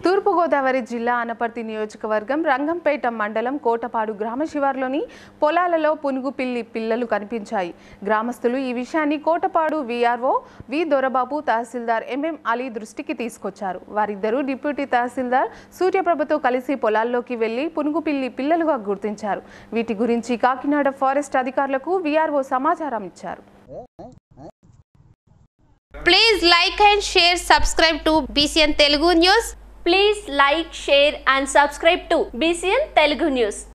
తూర్పుగోదావరి జిల్లా అనపర్తి నియోజకవర్గం రంగంపేట మండలం కోటపాడు గ్రామ శివార్లోని పొలాలలో పునుగు పిల్లి పిల్లలు కనిపించాయి గ్రామస్తులు ఈ విషయాన్ని కోటపాడు వీఆర్ఓ వి దొరబాబు తహసీల్దార్ ఎంఎం అలీ దృష్టికి తీసుకొచ్చారు వారిద్దరూ డిప్యూటీ తహసీల్దార్ సూర్యప్రభతో కలిసి పొలాల్లోకి వెళ్లి పునుగు పిల్లి పిల్లలుగా గుర్తించారు వీటి గురించి కాకినాడ ఫారెస్ట్ అధికారులకు వీఆర్ఓ సమాచారం ఇచ్చారు Please like and share, subscribe to BCN Telugu News. Please like, share and subscribe to BCN Telugu News.